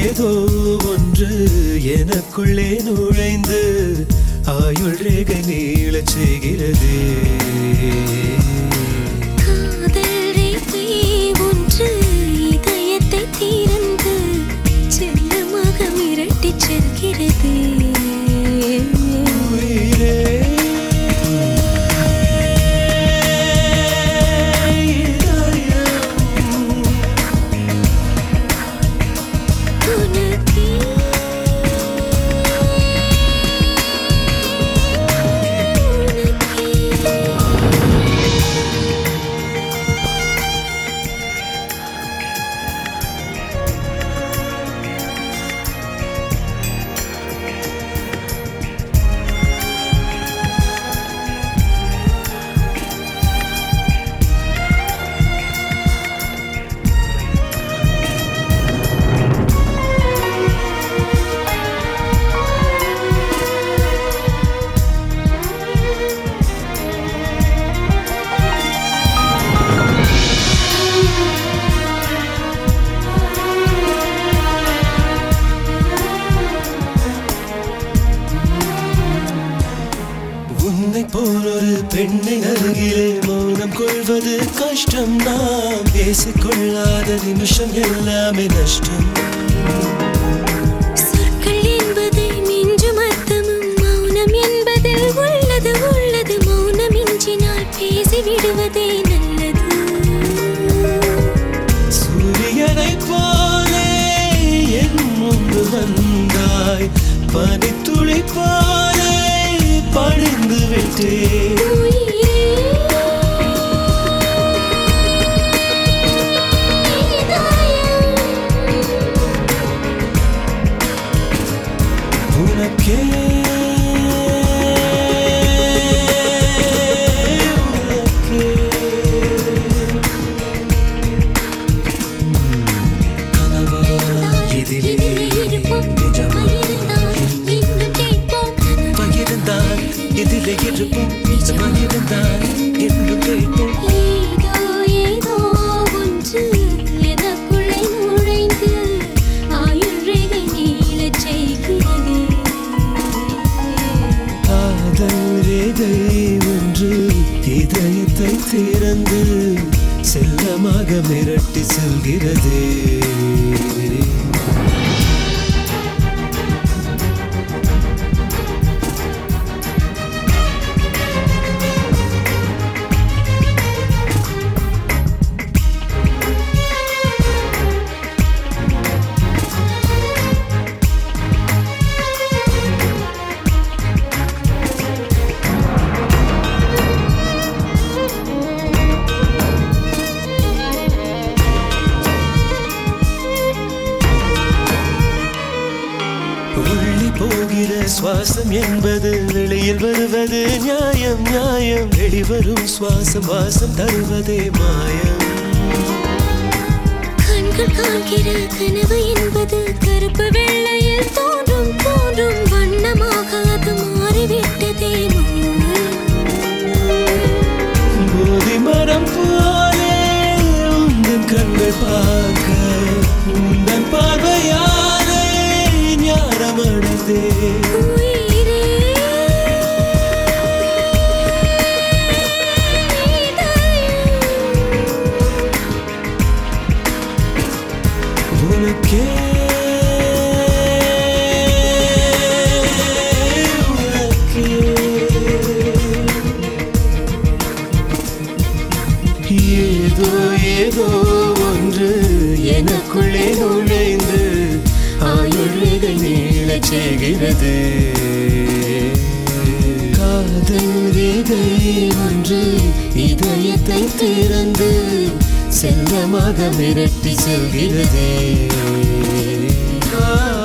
ஏதோ ஒன்று எனக்குள்ளே நுழைந்து ஆயுள் ரேகை நீளச் செய்கிறது காதல் ரேகை ஒன்று இதயத்தை திறந்து செல்லமாக மிரட்டிச் செல்கிறது உயிரே இதயம் உனக்கே உன்னை போல் ஒரு பெண்ணின் அருகிலே மௌனம் கொள்வது கஷ்டம் நாம் பேசிக்கொள்ளாத நிமிஷம் எல்லாமே நஷ்டம் சொற்கள் என்பதை மிஞ்சும் அர்த்தமும் மௌனம் என்பதில் உள்ளது உள்ளது மௌனம் இன்றினால் பேசி விடுவதே நல்லது சூரியனை போலே என் முன்பு வந்தாய் பனித்துளி போலே பணிந்து விட்டேன் உயிரே உனக்கே கனவா இதிலே நிஜமா இன்னும் கேட்போம் பகிர்ந்தான் இதிலே இருப்போம் நிஜமாயிருந்தான் என்று கேட்போம் ஏதோ ஏதோ ஒன்று எனக்குள்ளே நுழைந்து ஆயுள் ரேகை நீளச் செய்கிறது காதல் ரேகை ஒன்று இதயத்தை திறந்து செல்லமாக மிரட்டி செல்கிறது உள்ளி போகிற சுவாசம் என்பது வெளியில் வருவது நியாயம் நியாயம் வெளிவரும் சுவாசம் வாசம் தருவதே மாயம் கண்கள் காண்கிற கனவு என்பது கருப்பு வெள்ளையில் தோன்றும் தோன்றும் வண்ணமாக அது மாறிவிட்டதே போதி மரம் போலே உந்தன் கண்கள் பார்க்க உந்தன் பார்வையாலே ஞானம் அடைந்தே உயிரே உனக்கே உனக்கே. ஏதோ ஏதோ ஒன்று எனக்குள்ளே நுழைந்து ஆயுள்கள் நீளச் செய்கிறது காதல் ரேகை ஒன்று இதயத்தை திறந்து செல்லமாக மிரட்டி செல்கிறது